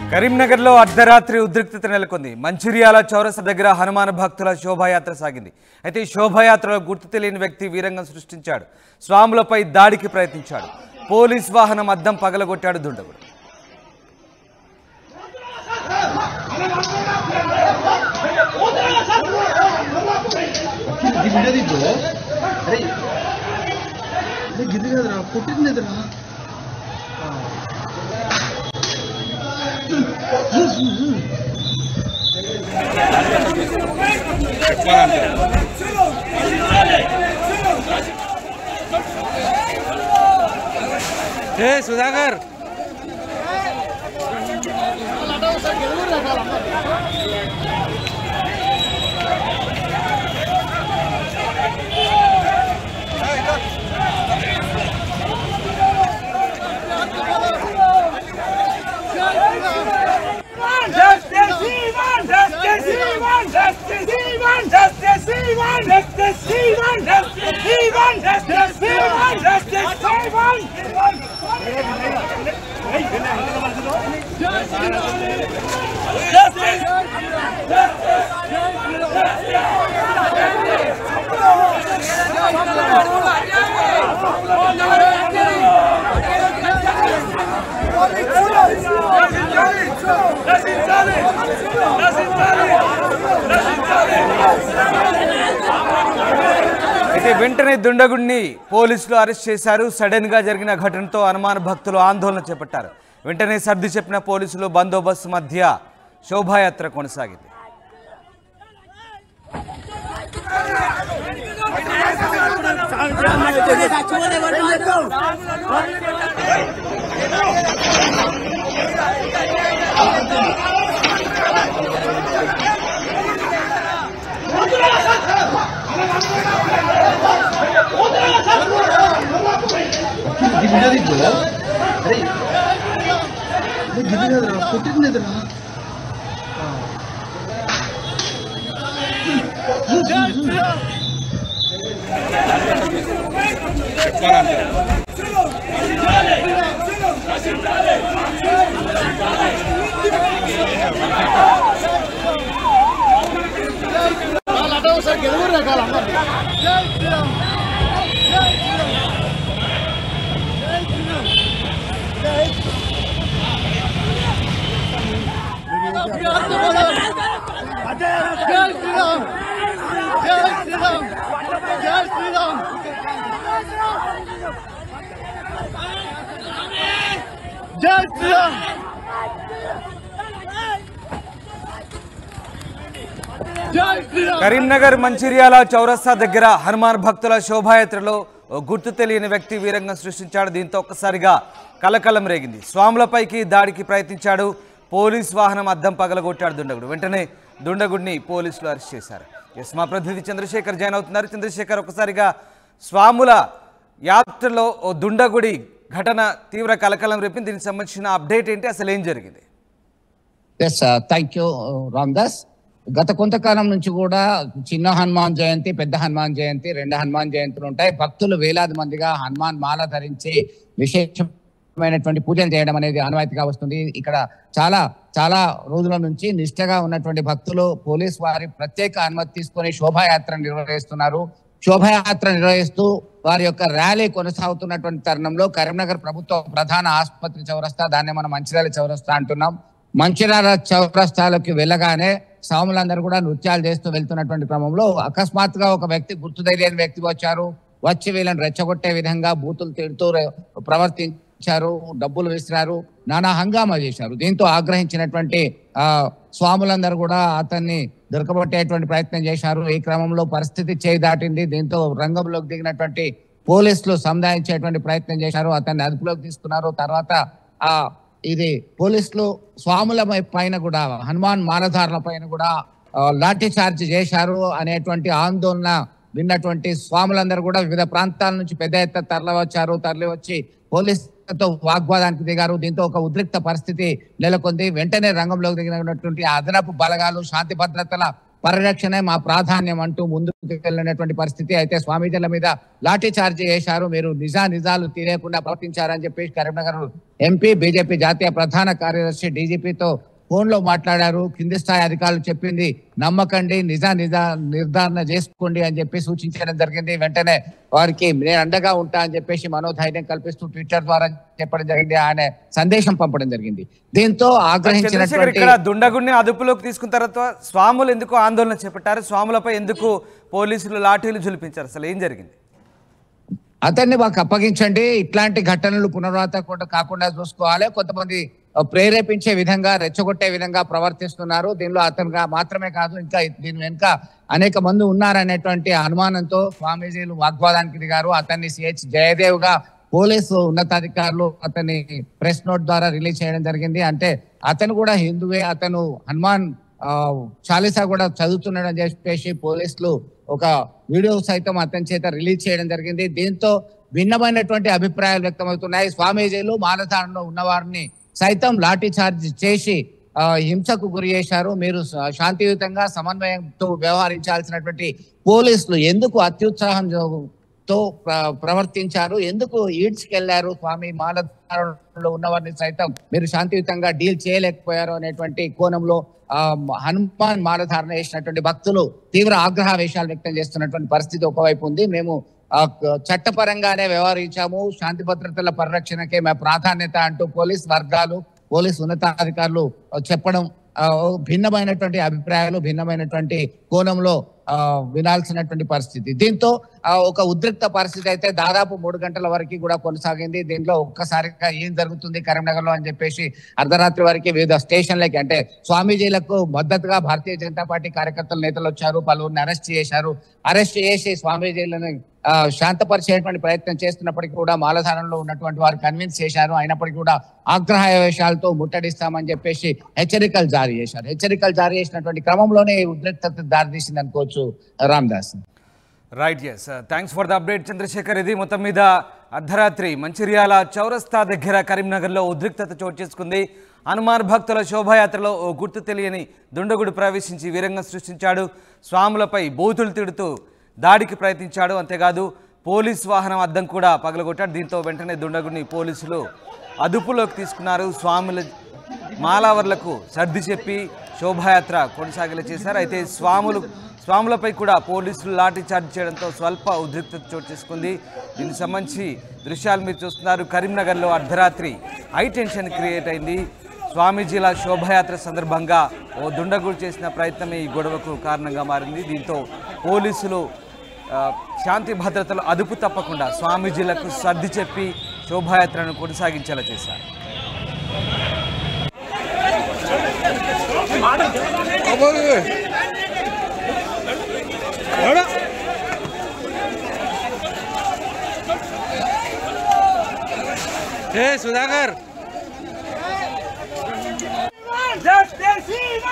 కరీంనగర్లో అర్ధరాత్రి ఉద్రిక్తత నెలకొంది మంచిర్యాల చౌరస్తా దగ్గర హనుమాన్ భక్తుల శోభాయాత్ర సాగింది అయితే ఈ శోభాయాత్రలో గుర్తు తెలియని వ్యక్తి వీరంగం సృష్టించాడు స్వాములపై దాడికి ప్రయత్నించాడు పోలీస్ వాహనం అద్దం పగలగొట్టాడు దుండగుడు ఇది విడది బ్రో అరే అరే గిది కదరా పుట్టింది ఎదురా ఏ Sudhakar Justice Ivan! Justice Ivan! Justice Ivan! Justice Ivan! Justice Ivan! Justice Ivan! Justice Ivan! Justice Ivan! Justice! నశించాలి నశించాలి నశించాలి అయితే వెంటనే దుండగుడిని పోలీసులు అరెస్ట్ చేశారు సడన్ గా జరిగిన ఘటనతో హనుమాన్ భక్తులు ఆందోళన చేపట్టారు వెంటనే సర్ది చెప్పిన పోలీసులు బందోబస్తు మధ్య శోభాయాత్ర కొనసాగింది ఇది విడది బ్రో అరే అరే గిది కదరా పుట్టింది ఎదురా జై శ్రీరామ్ జై శ్రీరామ్ జై శ్రీరామ్ జై శ్రీరామ్ జై శ్రీరామ్ కరీంనగర్ మంచిర్యాల చౌరస్తా దగ్గర హనుమాన్ భక్తుల శోభాయాత్రలో ఓ గుర్తు తెలియని వ్యక్తి వీరంగం సృష్టించాడు దీంతో ఒక్కసారిగా కలకలం రేగింది స్వాములపైకి దాడికి ప్రయత్నించాడు పోలీస్ వాహనం అద్దం పగలగొట్టాడు దుండగుడు వెంటనే దుండగుడిని పోలీసులు అరెస్ట్ చేశారు ఎస్ మా ప్రతినిధి చంద్రశేఖర్ జాయిన్ అవుతున్నారు చంద్రశేఖర్ ఒక్కసారిగా స్వాముల యాత్రలో ఓ దుండగుడి ఘటన తీవ్ర కలకలం రేపింది దీనికి సంబంధించిన అప్డేట్ ఏంటి అసలు ఏం జరిగింది ఎస్ థ్యాంక్ యూ రామ్దాస్ గత కొంతకాలం నుంచి కూడా చిన్న హనుమాన్ జయంతి పెద్ద హనుమాన్ జయంతి రెండు హనుమాన్ జయంతులు ఉంటాయి భక్తులు వేలాది మందిగా హనుమాన్ మాల ధరించి విశేషమైనటువంటి పూజలు చేయడం అనేది ఆనవాయితీగా వస్తుంది ఇక్కడ చాలా చాలా రోజుల నుంచి నిష్ఠగా ఉన్నటువంటి భక్తులు పోలీస్ వారి ప్రత్యేక అనుమతి తీసుకొని శోభాయాత్ర నిర్వహిస్తున్నారు శోభాయాత్ర నిర్వహిస్తూ వారి యొక్క ర్యాలీ కొనసాగుతున్నటువంటి తరుణంలో కరీంనగర్ ప్రభుత్వ ప్రధాన ఆసుపత్రి చౌరస్తా దాన్ని మనం మంచిర్యాల చౌరస్తా అంటున్నాం మంచిర్యాల చౌరస్తాలోకి వెళ్ళగానే స్వాములందరూ కూడా నృత్యాలు చేస్తూ వెళ్తున్నటువంటి క్రమంలో అకస్మాత్తుగా ఒక వ్యక్తి గుర్తు తెలియని వ్యక్తి వచ్చారు వచ్చి వీళ్ళని రెచ్చగొట్టే విధంగా బూతులు తిడుతూ రె- ప్రవర్తించారు డబ్బులు విసిరారు నానా హంగామా చేశారు దీంతో ఆగ్రహించినటువంటి ఆ స్వాములందరూ కూడా అతన్ని దొరకబట్టేటువంటి ప్రయత్నం చేశారు ఈ క్రమంలో పరిస్థితి చేయి దాటింది దీంతో రంగంలోకి దిగినటువంటి పోలీసులు సముదాయించేటువంటి ప్రయత్నం చేశారు అతన్ని అదుపులోకి తీసుకున్నారు తర్వాత ఆ ఇది పోలీసులు స్వాముల పై- పైన కూడా హనుమాన్ మాలధారుల పైన కూడా ఆ, లాఠీ చార్జ్ చేశారు అనేటువంటి ఆందోళన విన్నటువంటి స్వాములందరూ కూడా వివిధ ప్రాంతాల నుంచి పెద్ద ఎత్తున తరలి వచ్చారు తరలి వచ్చి పోలీసులతో వాగ్వాదానికి దిగారు దీంతో ఒక ఉద్రిక్త పరిస్థితి నెలకొంది వెంటనే రంగంలోకి దిగినటువంటి అదనపు బలగాలు శాంతి భద్రతల పరిరక్షణే మా ప్రాధాన్యం అంటూ ముందుకు వెళ్ళినటువంటి పరిస్థితి అయితే స్వామీజీల మీద లాఠీ చార్జ్ చేశారు మీరు నిజా నిజాలు తెలియకుండా ప్రవర్తించారని చెప్పేసి కరీంనగర్ ఎంపీ బీజేపీ జాతీయ ప్రధాన కార్యదర్శి డీజీపీతో ఫోన్ లో మాట్లాడారు కింది స్థాయి అధికారులు చెప్పింది నమ్మకండి నిజా నిజా నిర్ధారణ చేసుకోండి అని చెప్పి సూచించడం జరిగింది వెంటనే వారికి నేను అండగా ఉంటా అని చెప్పేసి మనోధైర్యం కల్పిస్తూ ట్విట్టర్ ద్వారా చెప్పడం జరిగింది ఆయన సందేశం పంపడం జరిగింది దీంతో చంద్రశేఖర్ ఆగ్రహించినటువంటి ఇక్కడ దుండగుడిని అదుపులోకి తీసుకున్న తర్వాత స్వాములు ఎందుకు ఆందోళన చేపట్టారు స్వాములపై ఎందుకు పోలీసులు లాఠీలు జులిపించారు అసలు ఏం జరిగింది అతన్ని మాకు అప్పగించండి ఇట్లాంటి ఘటనలు పునరావృతం కాకుండా చూసుకోవాలి కొంతమంది ఆ, ప్రేరేపించే విధంగా రెచ్చగొట్టే విధంగా ప్రవర్తిస్తున్నారు దీనిలో అతనుగా మాత్రమే కాదు ఇంకా దీని వెనుక అనేక మంది ఉన్నారనేటువంటి అనుమానంతో స్వామీజీలు వాగ్వాదానికి దిగారు అతన్ని సిహెచ్ జయదేవ్ గా పోలీసు ఉన్నతాధికారులు అతన్ని ప్రెస్ నోట్ ద్వారా రిలీజ్ చేయడం జరిగింది అంటే అతను కూడా హిందువే అతను హనుమాన్ ఆ, చాలీసా కూడా చదువుతున్నాడు అని చెప్పేసి పోలీసులు ఒక వీడియో సైతం అతని చేత రిలీజ్ చేయడం జరిగింది దీంతో భిన్నమైనటువంటి అభిప్రాయాలు వ్యక్తమవుతున్నాయి స్వామీజీలు మాలధారణలో ఉన్నవారిని సైతం లాఠీ చార్జ్ చేసి ఆ, హింసకు గురి చేశారు మీరు శా- శాంతియుతంగా సమన్వయంతో వ్యవహరించాల్సినటువంటి పోలీసులు ఎందుకు అత్యుత్సాహం తో ప్ర- ప్రవర్తించారు ఎందుకు ఈడ్చుకెళ్లారు స్వామి మాలధారణలో ఉన్నవారిని సైతం మీరు శాంతియుతంగా డీల్ చేయలేకపోయారు అనేటువంటి కోణంలో ఆ హనుమాన్ మాలధారణ చేసినటువంటి భక్తులు తీవ్ర ఆగ్రహావేశాలు వ్యక్తం చేస్తున్నటువంటి పరిస్థితి ఒకవైపు ఉంది మేము ఆ, క- చట్టపరంగానే వ్యవహరించాము శాంతి భద్రతల పరిరక్షణకే మేము ప్రాధాన్యత అంటూ పోలీస్ వర్గాలు పోలీస్ ఉన్నతాధికారులు చెప్పడం ఆ, భిన్నమైనటువంటి అభిప్రాయాలు భిన్నమైనటువంటి కోణంలో ఆ, వినాల్సినటువంటి పరిస్థితి దీంతో ఆ, ఒక ఉద్రిక్త పరిస్థితి అయితే దాదాపు మూడు గంటల వరకు కూడా కొనసాగింది దీంట్లో ఒక్కసారిగా ఏం జరుగుతుంది కరీంనగర్ లో అని చెప్పేసి అర్ధరాత్రి వరకు వివిధ స్టేషన్లకి అంటే స్వామీజీలకు మద్దతుగా భారతీయ జనతా పార్టీ కార్యకర్తల నేతలు వచ్చారు పలువురిని అరెస్ట్ చేశారు అరెస్ట్ చేసి స్వామీజీలను ఆ, శాంతపరిచేటువంటి ప్రయత్నం చేస్తున్నప్పటికీ కూడా మాలధారంలో ఉన్నటువంటి వారు కన్విన్స్ చేశారు అయినప్పటికీ కూడా ఆగ్రహావేశాలతో ముట్టడిస్తామని చెప్పేసి హెచ్చరికలు జారీ చేశారు హెచ్చరికలు జారీ చేసినటువంటి క్రమంలోనే ఈ ఉద్రిక్తత దారితీసింది అనుకోవచ్చు Ram Das right yes thanks for the update Chandrashekar ఇది మొత్తం మీద అర్ధరాత్రి మంచిర్యాల చౌరస్తా దగ్గర కరీంనగర్లో ఉద్రిక్తత చోటు చేసుకుంది హనుమాన్ భక్తుల శోభాయాత్రలో ఓ గుర్తు తెలియని దుండగుడు ప్రవేశించి వీరంగం సృష్టించాడు స్వాములపై బూతులు తిడుతూ దాడికి ప్రయత్నించాడు అంతేకాదు పోలీస్ వాహనం అద్దం కూడా పగలగొట్టాడు దీంతో వెంటనే దుండగుడిని పోలీసులు అదుపులోకి తీసుకున్నారు స్వాముల మాలావర్లకు సర్ది చెప్పి శోభాయాత్ర కొనసాగేలా చేశారు అయితే స్వాములు స్వాములపై కూడా పోలీసులు లాఠీ చార్జ్ చేయడంతో స్వల్ప ఉద్రిక్తత చోటు చేసుకుంది దీనికి సంబంధించి దృశ్యాలు మీరు చూస్తున్నారు కరీంనగర్లో అర్ధరాత్రి హై టెన్షన్ క్రియేట్ అయింది స్వామీజీల శోభాయాత్ర సందర్భంగా ఓ దుండగుడు చేసిన ప్రయత్నమే ఈ గొడవకు కారణంగా మారింది దీంతో పోలీసులు ఆ, శాంతి భద్రతలు అదుపు తప్పకుండా స్వామీజీలకు సర్ది చెప్పి శోభాయాత్రను కొనసాగించేలా చేశారు Justice,